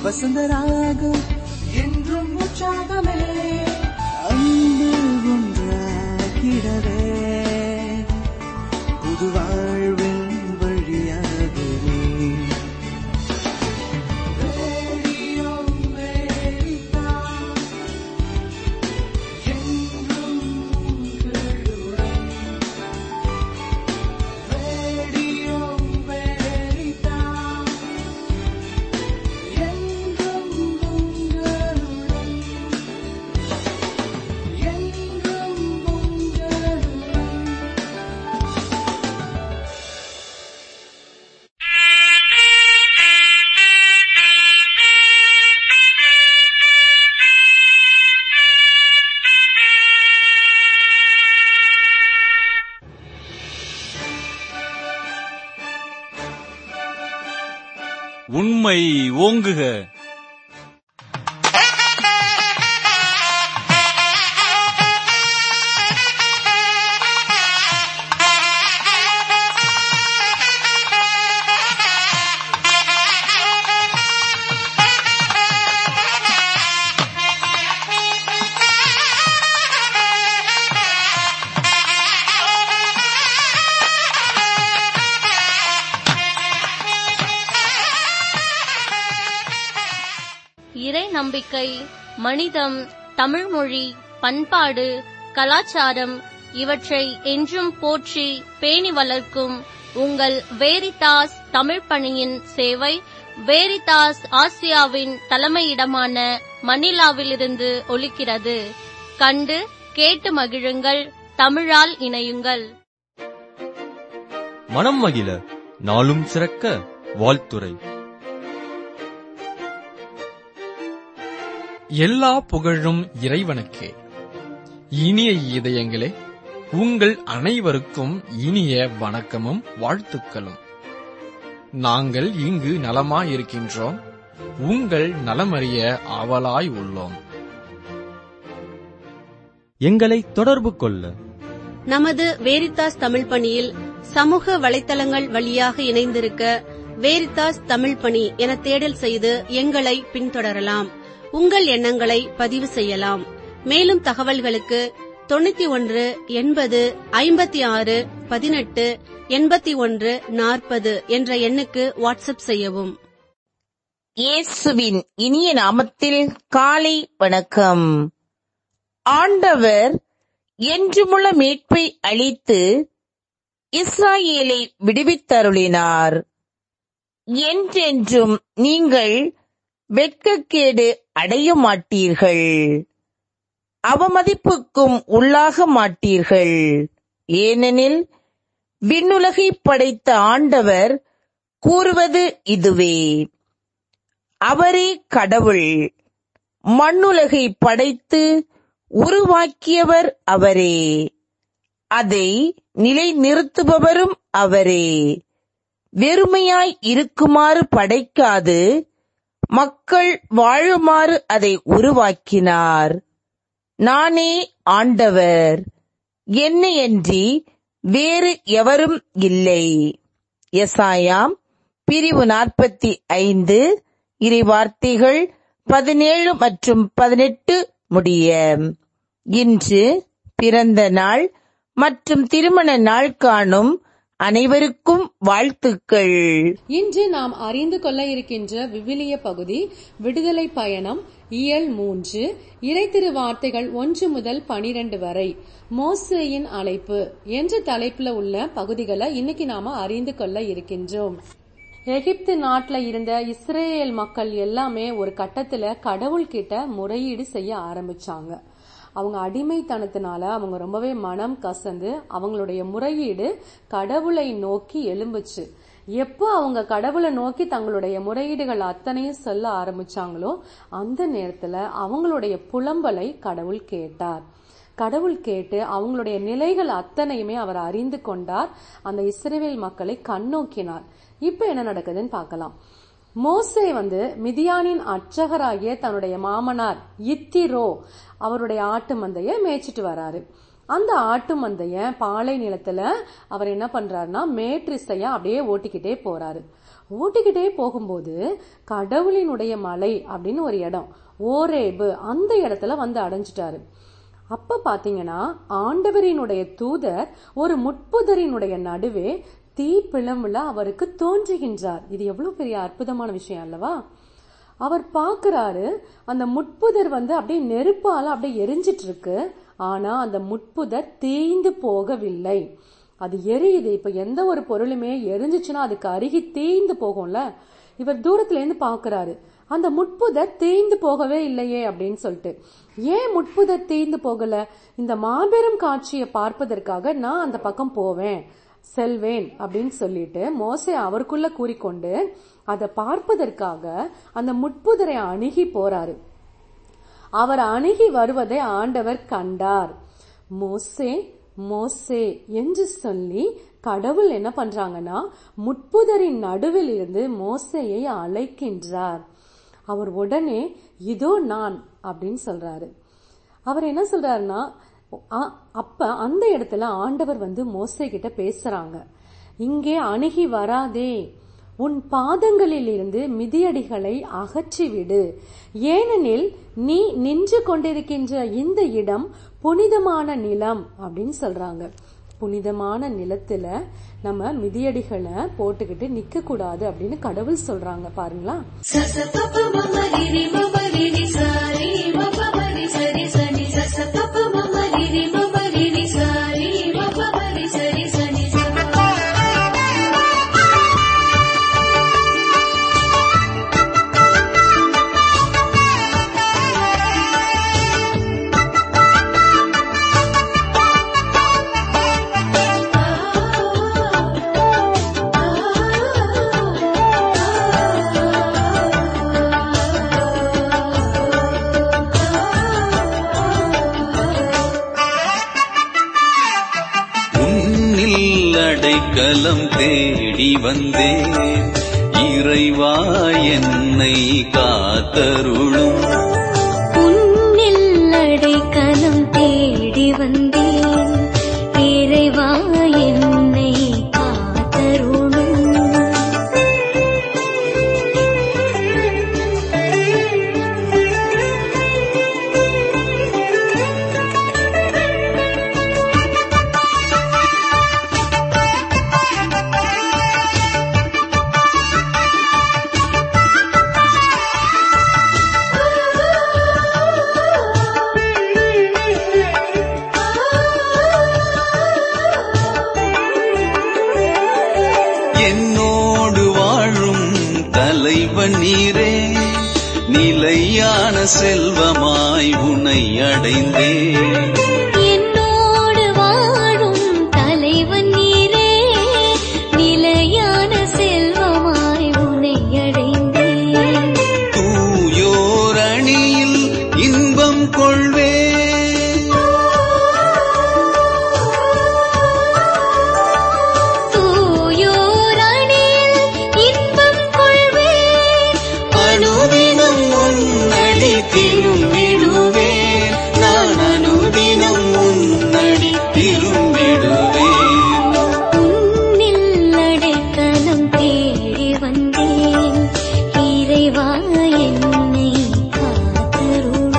வசந்தராகம் என்றும் உற்சாகமே அன்பு ஒன்றாகிடவே புது வாழ்வின் வழியாகவே ரேடியோ அமெரிக்கா, என்றும் உங்களுடன். ரேடியோ அமெரிக்கா, என்றும் உங்களுடன். என்றும் உங்களுடன். உண்மை ஓங்குக இறை நம்பிக்கை மனிதம் தமிழ்மொழி பண்பாடு கலாச்சாரம் இவற்றை என்றும் போற்றி பேணி வளர்க்கும் உங்கள் வேரிதாஸ் தமிழ் பணியின் சேவை வேரிதாஸ் ஆசியாவின் தலைமையிடமான மணிலாவிலிருந்து ஒலிக்கிறது கண்டு கேட்டு மகிழுங்கள் தமிழால் இணையுங்கள் மனம் மகிழ நாளும் சிறக்க வாழ்த்துரை எல்லா புகழும் இறைவனுக்கே இனிய இதயங்களே உங்கள் அனைவருக்கும் இனிய வணக்கமும் வாழ்த்துக்களும் நாங்கள் இங்கு நலமாயிருக்கின்றோம் உங்கள் நலமறிய ஆவலாய் உள்ளோம் எங்களை தொடர்பு கொள்ள நமது வேரித்தாஸ் தமிழ் பணியில் சமூக வலைத்தளங்கள் வழியாக இணைந்திருக்க வேரித்தாஸ் தமிழ் பணி என தேடல் செய்து எங்களை பின்தொடரலாம் உங்கள் எண்ணங்களை பதிவு செய்யலாம் மேலும் தகவல்களுக்கு தொண்ணூத்தி ஒன்று எண்பது ஐம்பத்தி ஆறு பதினெட்டு எண்பத்தி ஒன்று நாற்பது என்ற எண்ணுக்கு வாட்ஸ்அப் செய்யவும் இயேசுவின் இனிய நாமத்தில் காலை வணக்கம் ஆண்டவர் என்றுமுள்ள மீட்பை அளித்து இஸ்ராயேலை விடுவித்தருளினார் என்றென்றும் நீங்கள் வெட்கக்கேடு அடைய மாட்டீர்கள் அவமதிப்புக்கும் உள்ளாக மாட்டீர்கள் ஏனெனில் விண்ணுலகை படைத்த ஆண்டவர் கூறுவது இதுவே அவரே கடவுள் மண்ணுலகை படைத்து உருவாக்கியவர் அவரே அதை நிலைநிறுத்துபவரும் அவரே வெறுமையாய் இருக்குமாறு படைக்காது மக்கள் வாழுமாறு அதை உருவாக்கினார் நானே ஆண்டவர் என்னையன்றி வேறு எவரும் இல்லை எசாயாம் பிரிவு நாற்பத்தி ஐந்து இறைவார்த்தைகள் பதினேழு மற்றும் பதினெட்டு முடிய இன்று பிறந்த நாள் மற்றும் திருமண நாள் காணும் அனைவருக்கும் வாழ்த்துக்கள் இன்று நாம் அறிந்து கொள்ள இருக்கின்ற விவிலிய பகுதி விடுதலை பயணம் இயல் மூன்று இறைத்திரு வார்த்தைகள் ஒன்று முதல் பனிரெண்டு வரை மோசேயின் அழைப்பு என்ற தலைப்புல உள்ள பகுதிகளை இன்னைக்கு நாம அறிந்து கொள்ள இருக்கின்றோம் எகிப்து நாட்டுல இருந்த இஸ்ரேல் மக்கள் எல்லாமே ஒரு கட்டத்துல கடவுள்கிட்ட முறையீடு செய்ய ஆரம்பிச்சாங்க அவங்க அடிமைத்தனத்தினால அவங்க ரொம்பவே மனம் கசந்து அவங்களுடைய முறையீடு கடவுளை நோக்கி எழும்புச்சு எப்போ அவங்க கடவுளை நோக்கி தங்களுடைய முறையீடுகள் அத்தனையும் சொல்ல ஆரம்பிச்சாங்களோ அந்த நேரத்துல அவங்களுடைய புலம்பலை கடவுள் கேட்டார் கடவுள் கேட்டு அவங்களுடைய நிலைகள் அத்தனையுமே அவர் அறிந்து கொண்டார் அந்த இஸ்ரேல் மக்களை கண்ணோக்கினார் இப்ப என்ன நடக்குதுன்னு பார்க்கலாம் மோசே வந்து மிதியானின் அர்ச்சகராகிய தன்னுடைய மாமனார் இத்திரோ அவருடைய ஆட்டு மந்தைய மேய்ச்சிட்டு வராரு அந்த ஆட்டு மந்தைய பாலை நிலத்துல அவர் என்ன பண்றாருன்னா மேட்ரிசையா அப்படியே ஓட்டிக்கிட்டே போறாரு ஓட்டிக்கிட்டே போகும்போது கடவுளினுடைய மலை அப்படின்னு ஒரு இடம் ஓரேபு அந்த இடத்துல வந்து அடைஞ்சிட்டாரு அப்ப பாத்தீங்கன்னா ஆண்டவரினுடைய தூதர் ஒரு முட்புதரினுடைய நடுவே தீ பிளம்புல அவருக்கு தோன்றுகின்றார் இது எவ்வளவு பெரிய அற்புதமான விஷயம் அல்லவா அவர் பார்க்கறாரு அந்த முட்புதர் வந்து அப்படியே நெருப்பால அப்படியே எரிஞ்சிட்டு இருக்கு ஆனா அந்த முட்புதர் தேய்ந்து போகவில்லை அது எரியுது இப்ப எந்த ஒரு பொருளுமே எரிஞ்சிச்சுன்னா அதுக்கு அருகி தேய்ந்து போகும்ல இவர் தூரத்துல இருந்து பாக்குறாரு அந்த முட்புதர் தேய்ந்து போகவே இல்லையே அப்படின்னு சொல்லிட்டு ஏன் முட்புதர் தேய்ந்து போகல இந்த மாபெரும் காட்சியை பார்ப்பதற்காக நான் அந்த பக்கம் போவேன் செல்வேன் அப்படின்னு சொல்லிட்டு மோசே அவருக்குள்ள கூறிக்கொண்டு அதை பார்ப்பதற்காக அந்த முட்புதரை அணுகி போறாரு அவர் அணுகி வருவதை ஆண்டவர் கண்டார் மோசே மோசே என்று சொல்லி கடவுள் என்ன பண்றாங்கன்னா முட்புதரின் நடுவில் இருந்து மோசேயை அழைக்கின்றார் அவர் உடனே இதோ நான் அப்படின்னு சொல்றாரு அவர் என்ன சொல்றாருன்னா அ- அப்ப அந்த இடத்துல ஆண்டவர் வந்து மோசே கிட்ட பேசுறாங்க இங்கே அணுகி வராதே உன் பாதங்களில் இருந்து மிதியடிகளை அகற்றிவிடு ஏனெனில் நீ நின்று கொண்டிருக்கின்ற இந்த இடம் புனிதமான நிலம் அப்படின்னு சொல்றாங்க புனிதமான நிலத்துல நம்ம மிதியடிகளை போட்டுக்கிட்டு நிக்க கூடாது அப்படின்னு கடவுள் சொல்றாங்க பாருங்களா సస పప మమ రిరి మమ రిరి సారి మప మరి సరి సని సస పప మమ రిరి మమ రిరి సారి మప మరి సరి సని స உன்னில் அடைக்கலம் தேடி வந்தேன் இறைவா என்னை காத்தருளும் உன்னில் அடைக்கலம் தேடி வந்தேன் இறைவா என்னை காத்தருளும் என்னோடு வாழும் தலைவன் நீரே நிலையான செல்வமாய் உனை அடைந்தேன் என்னோடு வாழும் தலைவன் நீரே நிலையான செல்வமாய் உன்னை அடைந்தேன் தூயோர் அணியில் இன்பம் கொள்வே தூயோர் அணியில் இன்பம் கொள்வேன் அனுதினம் உன்னடி திரும்பிடுவேன் நான் அனுதினம் உன்னடி திரும்பிடுவேன் உன்னில் அடைக்கலம் தேடி வந்தேன் இறைவா என்னை காத்தருளும்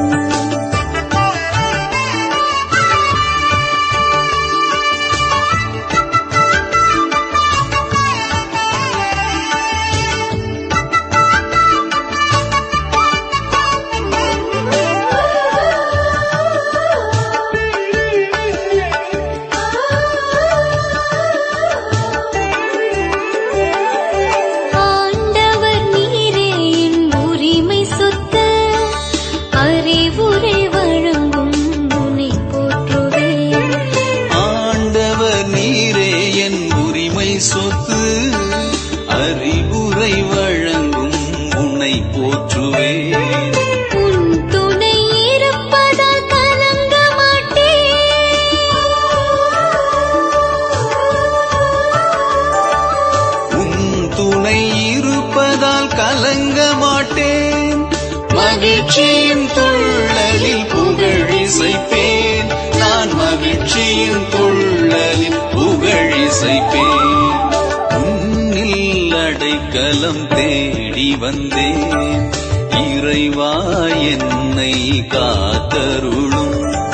ஆண்டவர் நீரே என் உரிமை சொத்து அறிவுரை வழங்கும் உன்னை போற்றுவேன் ஆண்டவர் நீரே என் உரிமை சொத்து அறிவுரை வழங்கும் உன்னை போற்றுவேன் உன் துணை இருப்பதால் கலங்க மாட்டேன் உன் துணை இருப்பதால் கலங்க மாட்டேன் மகிழ்ச்சியின் துள்ளலில் புகழிசைப்பேன் நான் மகிழ்ச்சியின் துள்ளலில் புகழிசைப்பேன் உன்னில் அடை அடைக்கலம் தேடி வந்தேன் இறைவா என்னை காத்தருளும்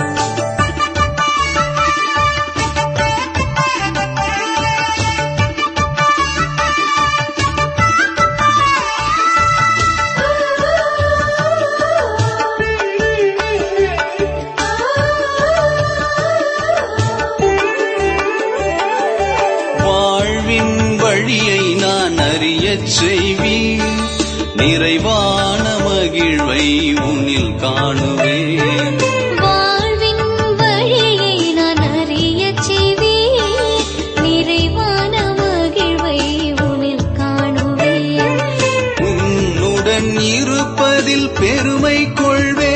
வாழ்வின் வழியை நான் அறியச் செய்வீர் நிறைவான மகிழ்வை உன்னில் காணுவேன் வாழ்வின் வழியை நான் அறியச் செய்வேன். நிறைவான மகிழ்வை உன்னில் காணுவேன். உன்னுடன் இருப்பதில் பெருமை கொள்வேன்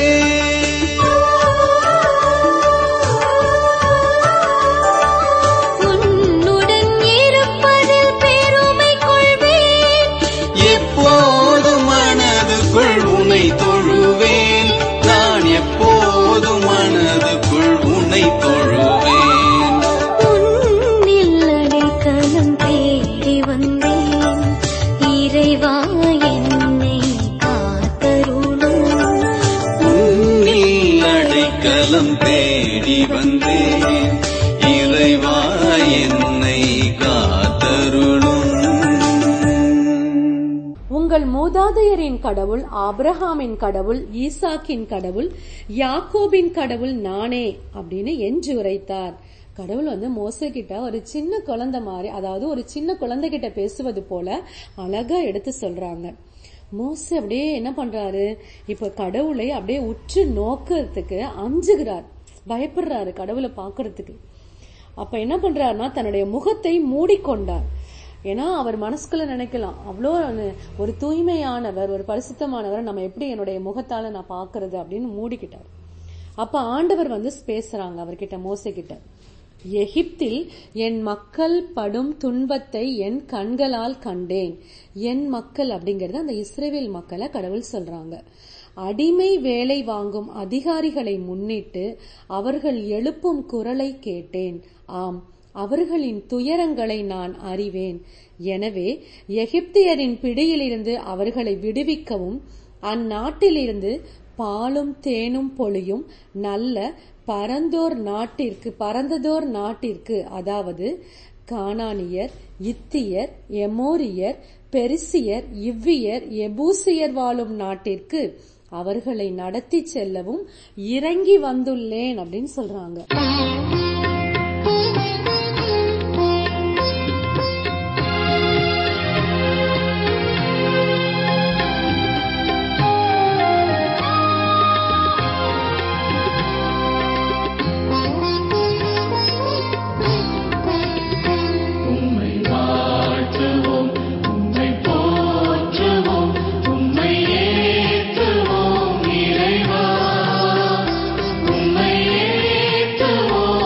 உன்னுடன் இருப்பதில் பெருமை கொள்வேன். எப்போதும் மனதுக்குள் உன்னை தொழுவேன் நான் எப்போதும் மனதுக்குள் உன்னை தொழுவேன் உன்னில் அடைக்கலம் தேடி வந்தேன். இறைவா என்னை காத்தருளும். உன்னில் அடைக்கலம் தேடி வந்தேன் இறைவா என்னை காத்தருளும் உங்கள் மூதாதையரின் கடவுள் ஆபிரகாமின் கடவுள் ஈசாக்கின் கடவுள் யாக்கோபின் கடவுள் நானே அப்படின்னு என்று உரைத்தார் கடவுள் வந்து மோசே கிட்ட ஒரு சின்ன குழந்தை மாதிரி அதாவது ஒரு சின்ன குழந்தை கிட்ட பேசுவது போல அழகா எடுத்து சொல்றாங்க மோசே அப்படியே என்ன பண்றாரு இப்ப கடவுளை அப்படியே உற்று நோக்கிறதுக்கு அஞ்சுகிறார் பயப்படுறாரு கடவுளை பாக்குறதுக்கு அப்ப என்ன பண்றாருன்னா தன்னுடைய முகத்தை மூடிக்கொண்டார் ஏன்னா அவர் மனசுக்குள்ள நினைக்கலாம் அவ்வளோ ஒரு தூய்மையானவர் ஒரு பரிசுத்தமானவர் நம்ம எப்படி என்னுடைய முகத்தால நான் பாக்குறது அப்படின்னு மூடிக்கிட்டார் அப்ப ஆண்டவர் வந்து பேசுறாங்க அவர்கிட்ட மோசே கிட்ட எகிப்தில் என் மக்கள் படும் துன்பத்தை என் கண்களால் கண்டேன் என் மக்கள் அப்படிங்கறது அந்த இஸ்ரேவேல் மக்களை கடவுள் சொல்றாங்க அடிமை வேலை வாங்கும் அதிகாரிகளை முன்னிட்டு அவர்கள் எழுப்பும் குரலை கேட்டேன் ஆம் அவர்களின் துயரங்களை நான் அறிவேன் எனவே எகிப்தியரின் பிடியிலிருந்து அவர்களை விடுவிக்கவும் அந்நாட்டிலிருந்து பாலும் தேனும் பொழியும் நல்ல பரந்தோர் நாட்டிற்கு பரந்ததோர் நாட்டிற்கு அதாவது கானானியர் இத்தியர் எமோரியர் பெரிசியர் இவ்வியர் எபூசியர் வாழும் நாட்டிற்கு அவர்களை நடத்தி செல்லவும் இறங்கி வந்துள்ளேன் அப்படின்னு சொல்றாங்க உம்மை ஏற்றுவோம்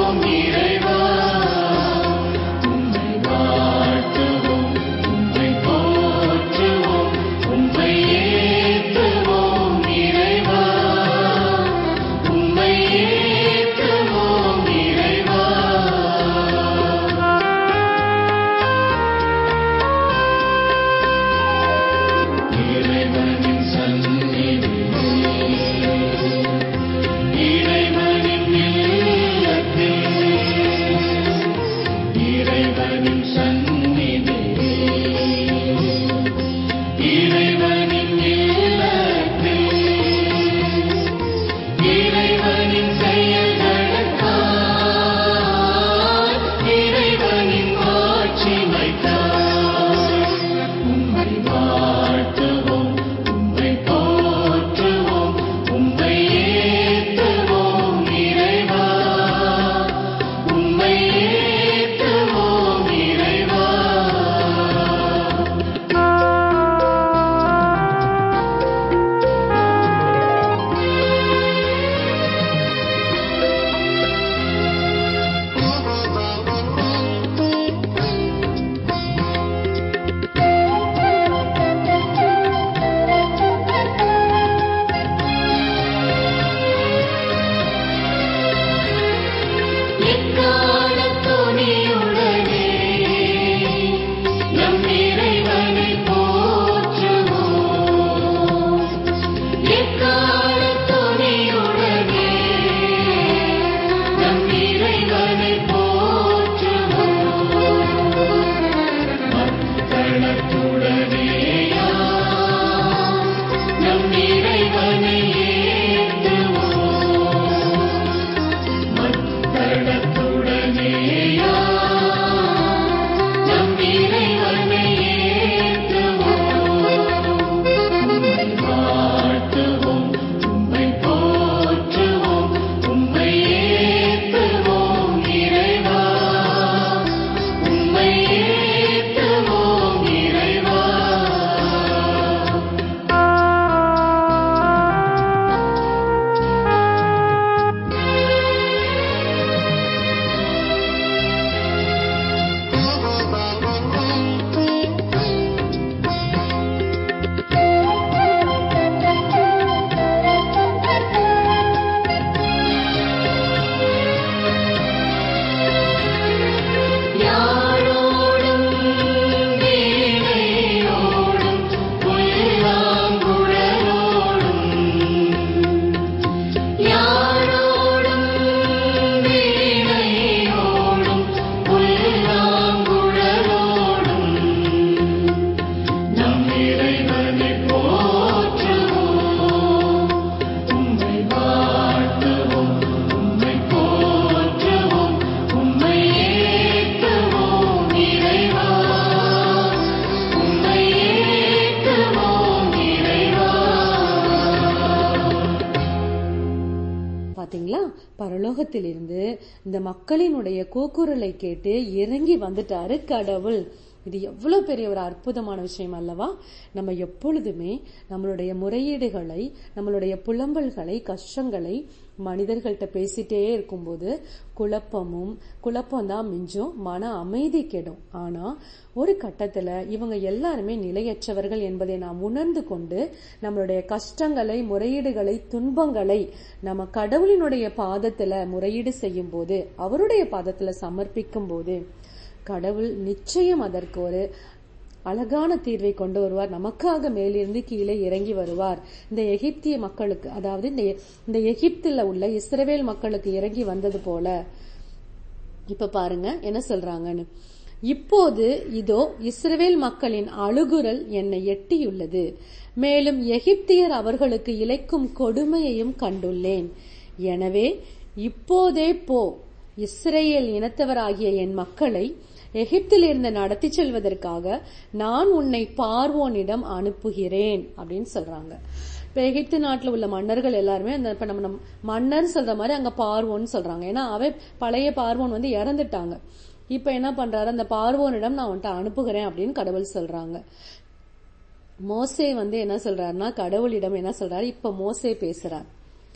பாத்தீங்களா பரலோகத்திலிருந்து இந்த மக்களினுடைய கூக்குரலை கேட்டு இறங்கி வந்துட்டாரு கடவுள் இது எவ்வளவு பெரிய ஒரு அற்புதமான விஷயம் அல்லவா நம்ம எப்பொழுதுமே நம்மளுடைய முறையீடுகளை நம்மளுடைய புலம்பல்களை கஷ்டங்களை மனிதர்கள்ட்ட பேசிட்டே இருக்கும்போது குழப்பமும் குழப்பம்தான் மிஞ்சும் மன அமைதி கெடும் ஆனா ஒரு கட்டத்துல இவங்க எல்லாருமே நிலையற்றவர்கள் என்பதை நாம் உணர்ந்து கொண்டு நம்மளுடைய கஷ்டங்களை முறையீடுகளை துன்பங்களை நம்ம கடவுளினுடைய பாதத்துல முறையீடு செய்யும் போது அவருடைய பாதத்துல சமர்ப்பிக்கும் போது கடவுள் நிச்சயம் அதற்கு ஒரு அழகான தீர்வை கொண்டு வருவார் நமக்காக மேலிருந்து கீழே இறங்கி வருவார் இந்த எகிப்திய மக்களுக்கு அதாவது இந்த இந்த எகிப்தில் உள்ள இஸ்ரவேல் மக்களுக்கு இறங்கி வந்தது போல இப்ப பாருங்க என்ன சொல்றாங்கன்னு இப்போது இதோ இஸ்ரவேல் மக்களின் அழுகுரல் என்னை எட்டியுள்ளது மேலும் எகிப்தியர் அவர்களுக்கு இழைக்கும் கொடுமையையும் கண்டுள்ளேன் எனவே இப்போதே போ இஸ்ரேல் இனத்தவராகிய என் மக்களை எகிப்திலிருந்து நடத்தி செல்வதற்காக நான் உன்னை பார்வோனிடம் அனுப்புகிறேன் அப்படின்னு சொல்றாங்க இப்ப எகிப்து நாட்டுல உள்ள மன்னர்கள் எல்லாருமே அந்த இப்ப நம்ம நம்ம மன்னர் சொல்ற மாதிரி அங்க பார்வோன்னு சொல்றாங்க ஏன்னா அவை பழைய பார்வோன் வந்து இறந்துட்டாங்க இப்ப என்ன பண்றாரு அந்த பார்வோனிடம் நான் உன்ட்ட அனுப்புகிறேன் அப்படின்னு கடவுள் சொல்றாங்க மோசே வந்து என்ன சொல்றாருன்னா கடவுளிடம் என்ன சொல்றாரு இப்ப மோசே பேசுறார்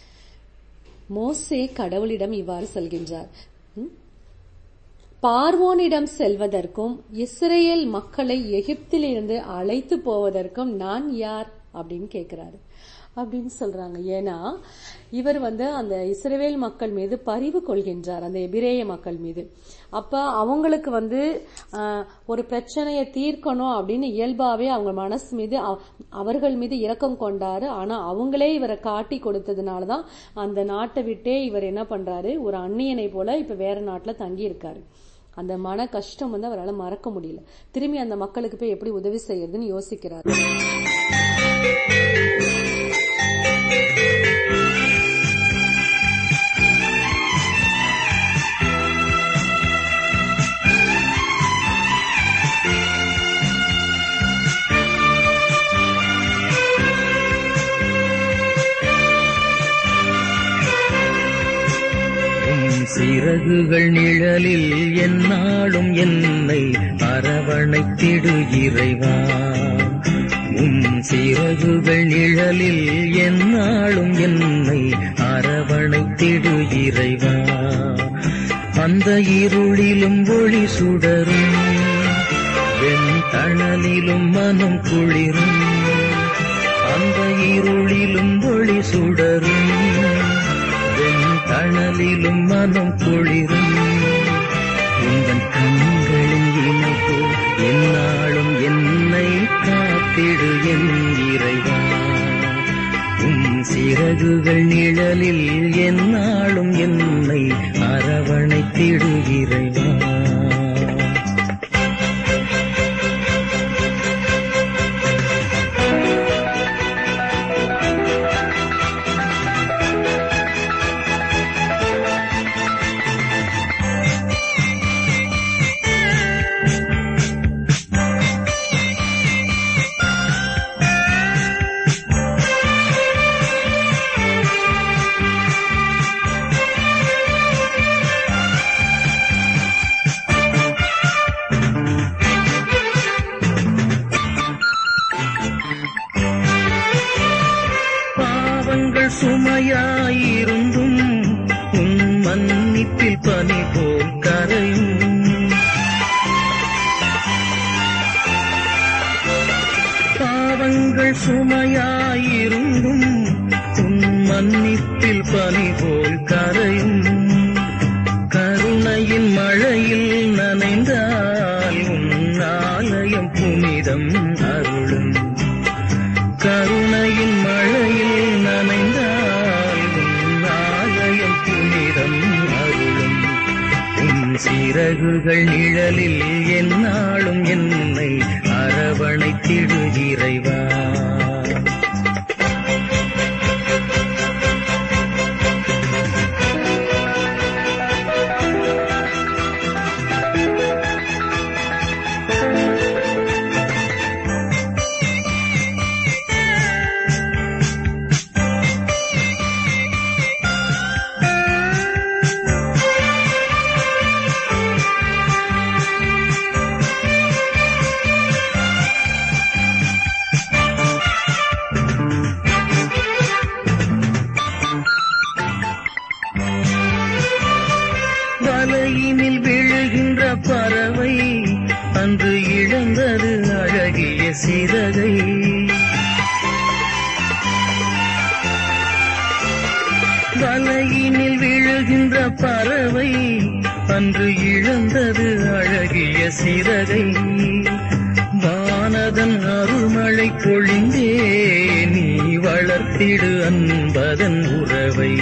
மோசே கடவுளிடம் இவ்வாறு சொல்கின்றார் ம்? பார்வோனிடம் செல்வதற்கும் இஸ்ரேல் மக்களை எகிப்திலிருந்து அழைத்து போவதற்கும் நான் யார் அப்படின்னு கேக்குறாரு அப்படின்னு சொல்றாங்க ஏன்னா இவர் வந்து அந்த இஸ்ரவேல் மக்கள் மீது பரிவு கொள்கின்றார் அந்த எபிரேய மக்கள் மீது அப்ப அவங்களுக்கு வந்து ஆஹ், ஒரு பிரச்சனையை தீர்க்கணும் அப்படின்னு இயல்பாவே அவங்க மனசு மீது அவ- அவர்கள் மீது இரக்கம் கொண்டாரு ஆனா அவங்களே இவரை காட்டி கொடுத்ததுனாலதான் அந்த நாட்டை விட்டே இவர் என்ன பண்றாரு ஒரு அந்நியனை போல இப்ப வேற நாட்டுல தங்கி இருக்காரு அந்த மன கஷ்டம் வந்து அவரால் மறக்க முடியல திரும்பி அந்த மக்களுக்கு போய் எப்படி உதவி செய்யறதுன்னு யோசிக்கிறார் உம் சிறகுகள் நிழலில் எந்நாளும் என்னை அரவணைத்திடு இறைவா உம் சிறகுகள் நிழலில் எந்நாளும் என்னை அரவணைத்திடு இறைவா அந்த இருளிலும் ஒளி சுடரும் வெண்தணலிலும் மனம் குளிரும் அந்த இருளிலும் ஒளி சுடரும் வெண்தணலிலும் மனம் குளிரும் உங்கள் கண்களின் இணைப்பு எந்நாளும் என்னை காத்திடு என் இறைவா உம் சிறகுகள் நிழலில் எந்நாளும் என்னை அரவணைத்திடு இறைவா பாவங்கள் சுமையாயிருந்தும் உன் மன்னிப்பில் பனி போல் கரையும் பாவங்கள் சுமையாயிருந்தும் உன் மன்னிப்பில் பனி போல் கரையும் கருணையின் மழையில் நனைந்தால் உன் ஆலயம் புனிதம் அருளும் கருணையின் மழையில் நனைந்தால் உன் ஆலயம் புனிதம் அருளும் உன் சிறகுகள் நிழலில் எந்நாளும் என்னை அரவணைத்திடு இறைவா வலையினில் விழுகின்ற பறவை அன்று இழந்தது அழகிய சிறகை வலையினில் விழுகின்ற பறவை அன்று இழந்தது அழகிய சிறகை வானதன் அருள்மழை பொழிந்தே நீ வளர்த்திடு அன்பதன் உறவை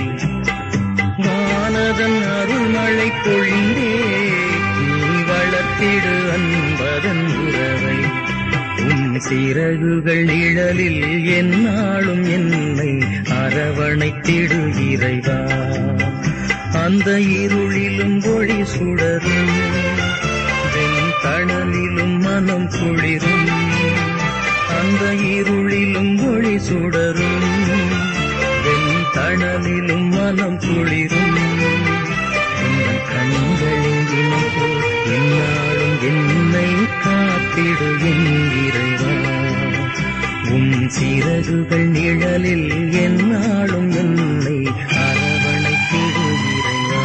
வானதன் அருள்மழை பொழிந்தே நீ வளர்த்திடு அன்பதன் உறவை உன் சிறகுகள் நிழலில் என்னாலும் என்னை அரவணைத்திடு இறைவா அந்த இருளிலும் ஒளி சுடரும் வெண் தணலிலும் மனம் குளிரும் அந்த இருளிலும் ஒளி சுடரும் வெண் தணலிலும் மனம் குளிரும் உங்கள் கண்களின் இணைப்பு என்னாலும் என்னை காத்திடு என் இறைவா உம் சிறகுகள் நிழலில் என்னாலும் என்னை அரவணைத்திடு இறைவா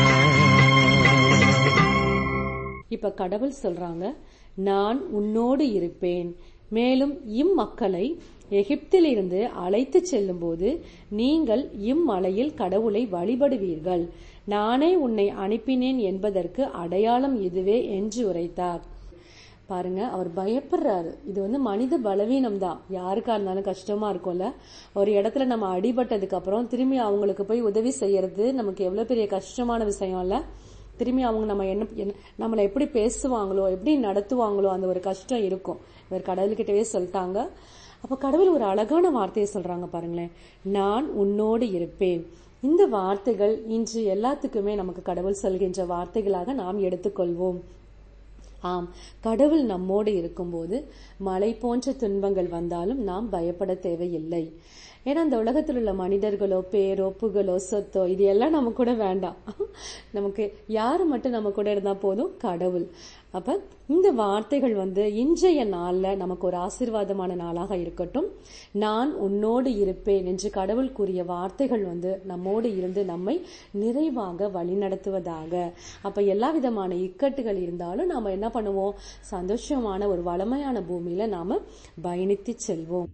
இப்ப கடவுள் சொல்றாங்க நான் உன்னோடு இருப்பேன் மேலும் இம்மக்களை எகிப்திலிருந்து அழைத்து செல்லும்போது நீங்கள் இம்மலையில் கடவுளை வழிபடுவீர்கள் நானே உன்னை அனுப்பினேன் என்பதற்கு அடையாளம் இதுவே என்று உரைத்தார் பாருங்க அவர் பயப்படுறாரு இது வந்து மனித பலவீனம் தான் யாருக்கா இருந்தாலும் கஷ்டமா இருக்கும்ல ஒரு இடத்துல நம்ம அடிபட்டதுக்கு அப்புறம் திரும்பி அவங்களுக்கு போய் உதவி செய்யறது நமக்கு எவ்வளவு பெரிய கஷ்டமான விஷயம் இல்ல திரும்பி அவங்க நம்ம என்ன என்ன- நம்மளை எப்படி பேசுவாங்களோ எப்படி நடத்துவாங்களோ அந்த ஒரு கஷ்டம் இருக்கும் இவர் கடவுள்கிட்டவே சொல்லிட்டாங்க அப்ப கடவுள் ஒரு அழகான வார்த்தையை சொல்றாங்க பாருங்களேன் நான் உன்னோடு இருப்பேன் இந்த வார்த்தைகள் இன்று எல்லாத்துக்குமே நமக்கு கடவுள் சொல்கின்ற வார்த்தைகளாக நாம் எடுத்துக்கொள்வோம் ஆம் கடவுள் நம்மோடு இருக்கும்போது மலை போன்ற துன்பங்கள் வந்தாலும் நாம் பயப்பட தேவையில்லை ஏன்னா இந்த உலகத்தில் உள்ள மனிதர்களோ பேரோ புகழோ சொத்தோ இது எல்லாம் நம்ம கூட வேண்டாம் நமக்கு யாரு மட்டும் நம்ம கூட இருந்தா போதும் கடவுள் அப்ப இந்த வார்த்தைகள் வந்து இன்றைய நாள்ல நமக்கு ஒரு ஆசீர்வாதமான நாளாக இருக்கட்டும் நான் உன்னோடு இருப்பேன் என்று கடவுள் கூறிய வார்த்தைகள் வந்து நம்மோடு இருந்து நம்மை நிறைவாக வழிநடத்துவதாக அப்ப எல்லா விதமான இக்கட்டுகள் இருந்தாலும் நாம என்ன பண்ணுவோம் சந்தோஷமான ஒரு வளமையான பூமியில நாம பயணித்து செல்வோம்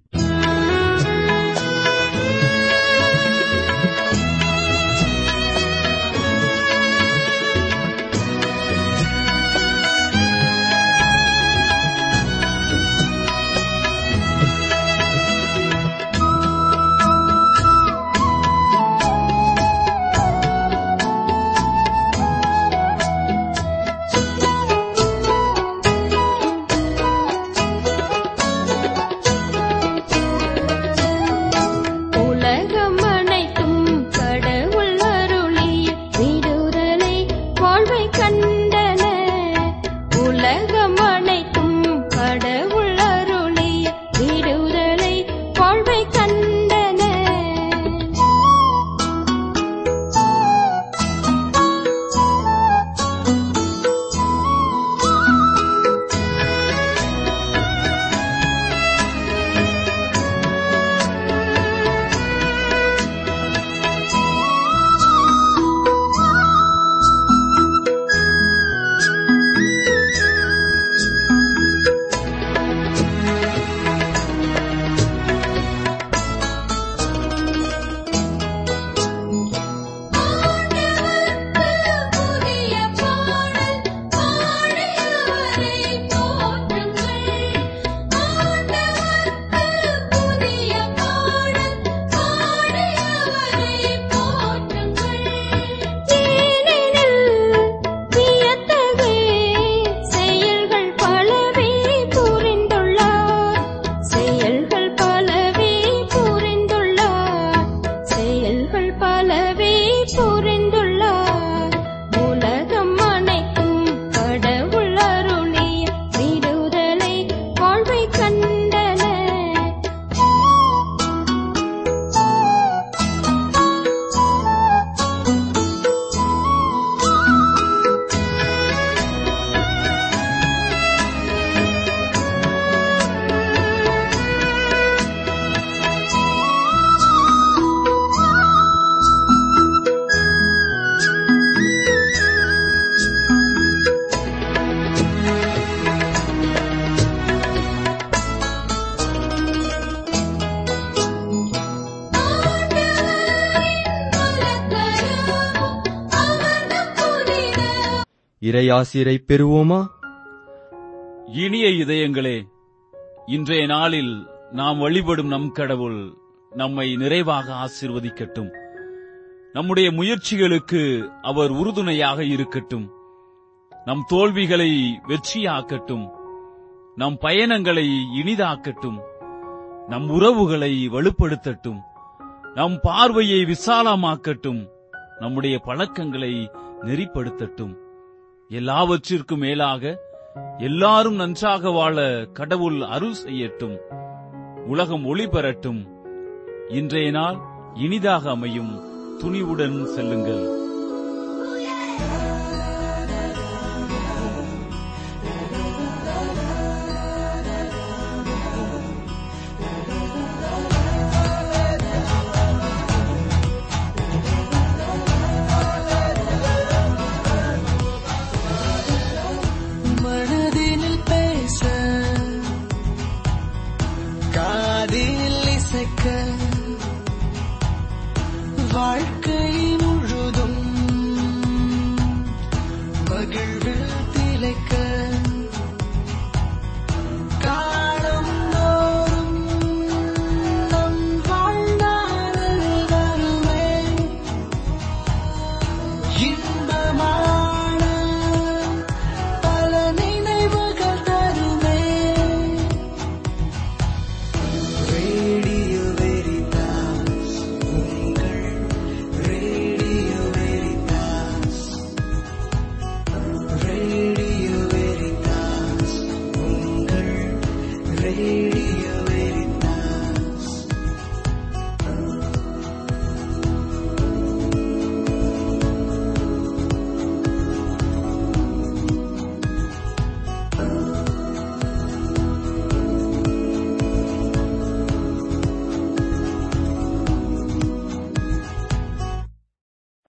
இறையாசிரை பெறுவோமா இனிய இதயங்களே இன்றைய நாளில் நாம் வழிபடும் நம் கடவுள் நம்மை நிறைவாக ஆசீர்வதிக்கட்டும் நம்முடைய முயற்சிகளுக்கு அவர் உறுதுணையாக இருக்கட்டும் நம் தோல்விகளை வெற்றியாக்கட்டும் நம் பயணங்களை இனிதாக்கட்டும் நம் உறவுகளை வலுப்படுத்தட்டும் நம் பார்வையை விசாலமாக்கட்டும் நம்முடைய பழக்கங்களை நெறிப்படுத்தட்டும் எல்லாவற்றிற்கும் மேலாக எல்லாரும் நன்றாக வாழ கடவுள் அருள் செய்யட்டும் உலகம் ஒளி பெறட்டும் இன்றைய நாள் இனிதாக அமையும் துணிவுடன் செல்லுங்கள்